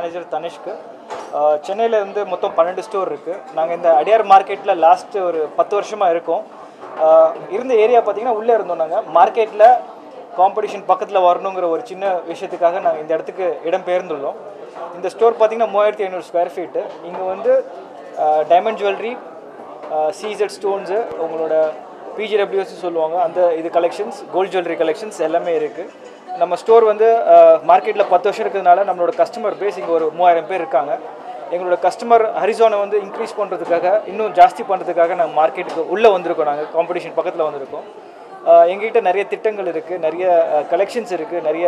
Manager தனிஷ்க்கு சென்னையில் இருந்து மொத்தம் பன்னெண்டு ஸ்டோர் இருக்குது நாங்கள் இந்த அடியார் மார்க்கெட்டில் லாஸ்ட்டு ஒரு பத்து வருஷமாக இருக்கோம் ஆஹ் இருந்த ஏரியா பார்த்தீங்கன்னா உள்ளே இருந்தோம் நாங்கள் மார்க்கெட்டில் காம்படிஷன் பக்கத்தில் வரணுங்கிற ஒரு சின்ன விஷயத்துக்காக நாங்கள் இந்த இடத்துக்கு இடம் பெயர்ந்துள்ளோம் இந்த ஸ்டோர் பார்த்தீங்கன்னா மூவாயிரத்தி ஐநூறு ஸ்கொயர் ஃபீட்டு இங்கே வந்து டைமண்ட் ஜுவல்லரி சீசட் ஸ்டோன்ஸு உங்களோட பிஜிடபிள்யூஎஸ் சொல்லுவாங்க அந்த இது கலெக்ஷன்ஸ் கோல்ட் ஜுவல்லரி கலெக்ஷன்ஸ் எல்லாமே இருக்குது நம்ம ஸ்டோர் வந்து மார்க்கெட்டில் பத்து வருஷம் இருக்கிறதுனால நம்மளோட கஸ்டமர் பேஸ் இங்கே ஒரு மூவாயிரம் பேர் இருக்காங்க எங்களோட கஸ்டமர் ஹரிசோனை வந்து இன்க்ரீஸ் பண்ணுறதுக்காக இன்னும் ஜாஸ்தி பண்ணுறதுக்காக நாங்கள் மார்க்கெட்டுக்கு உள்ளே வந்திருக்கோம் நாங்கள் காம்படிஷன் பக்கத்தில் வந்திருக்கோம் ஆஹ் எங்ககிட்ட நிறைய திட்டங்கள் இருக்குது நிறைய கலெக்ஷன்ஸ் இருக்குது நிறைய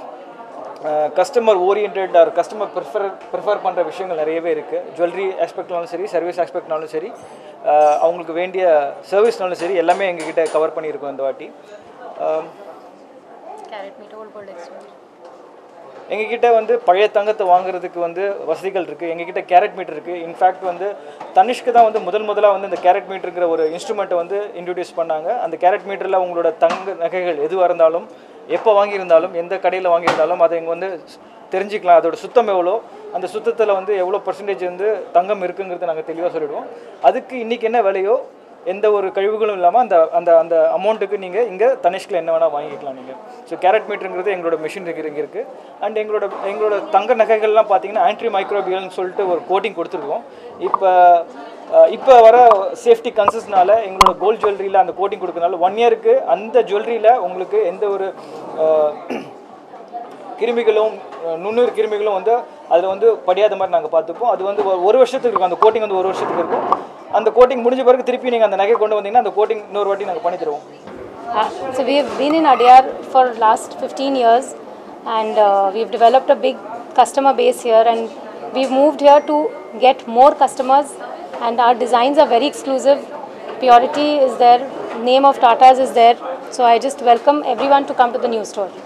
customer orient or customer prefer prefer பண்ணுற விஷயங்கள் நிறையவே இருக்குது ஜுவல்லரி ஆஸ்பெக்ட்னாலும் சரி சர்வீஸ் ஆஸ்பெக்ட்னாலும் சரி ஆஹ் அவங்களுக்கு வேண்டிய சர்வீஸ்னாலும் சரி எல்லாமே எங்ககிட்ட கவர் பண்ணியிருக்கோம் இந்த வாட்டி ஆஹ் carat meet old gold exchange எங்ககிட்ட வந்து பழைய தங்கத்தை வாங்குறதுக்கு வந்து வசதிகள் இருக்குது எங்ககிட்ட கேரட் மீட்டர் இருக்குது இன்ஃபேக்ட் வந்து தனிஷ்க்கு தான் வந்து முதல் முதலாக வந்து இந்த கேரட் மீட்டருங்கிற ஒரு இன்ஸ்ட்ருமெண்ட்டை வந்து இன்ட்ரடியூஸ் பண்ணாங்க அந்த கேரட் மீட்டரில் உங்களோட தங்க நகைகள் எதுவாக இருந்தாலும் எப்போ வாங்கியிருந்தாலும் எந்த கடையில் வாங்கியிருந்தாலும் அதை இங்கே வந்து தெரிஞ்சுக்கலாம் அதோட சுத்தம் எவ்வளோ அந்த சுத்தத்தில் வந்து எவ்வளோ பர்சன்டேஜ் வந்து தங்கம் இருக்குங்கிறத நாங்கள் தெளிவாக சொல்லிடுவோம் அதுக்கு இன்றைக்கி என்ன விலையோ எந்த ஒரு கழிவுகளும் இல்லாமல் அந்த அந்த அந்த அமௌண்ட்டுக்கு நீங்கள் இங்கே தனிஷ்கில் என்ன வேணால் வாங்கிக்கலாம் நீங்கள் ஸோ கேரட் மீட்டருங்கிறது எங்களோட மிஷின் இங்கே இங்கே இருக்குது அண்ட் எங்களோட எங்களோட தங்க நகைகள்லாம் பார்த்தீங்கன்னா ஆன்ட்ரி மைக்ரோபியல்னு சொல்லிட்டு ஒரு கோட்டிங் கொடுத்துருக்கோம் இப்போ இப்போ வர சேஃப்டி கன்சஸ்னால எங்களோட கோல்ட் ஜுவல்லரியில் அந்த கோட்டிங் கொடுக்கறனால ஒன் இயருக்கு அந்த ஜுவல்லரியில் உங்களுக்கு எந்த ஒரு அஹ், கிருமிகளும் அஹ், நுண்ணுயிர் கிருமிகளும் வந்து அதில் வந்து படியாத மாதிரி நாங்கள் பார்த்துப்போம் அது வந்து ஒரு- ஒரு வருஷத்துக்கு இருக்கும் அந்த கோட்டிங் வந்து ஒரு வருஷத்துக்கு இருக்கும் அந்த கோட்டிங் முடிஞ்ச பிறகு திருப்பி நீங்கள் அந்த நகை கொண்டு வந்தீங்கன்னா அந்த கோட்டிங் இன்னொரு வாட்டி நாங்கள் பண்ணி தருவோம் Uh, so we have been in Adyar for last 15 years and uh, we've developed a big customer base here and we've moved here to get more customers and our designs are very exclusive. Purity is there, name of Tatas is there. So I just welcome everyone to come to the new store.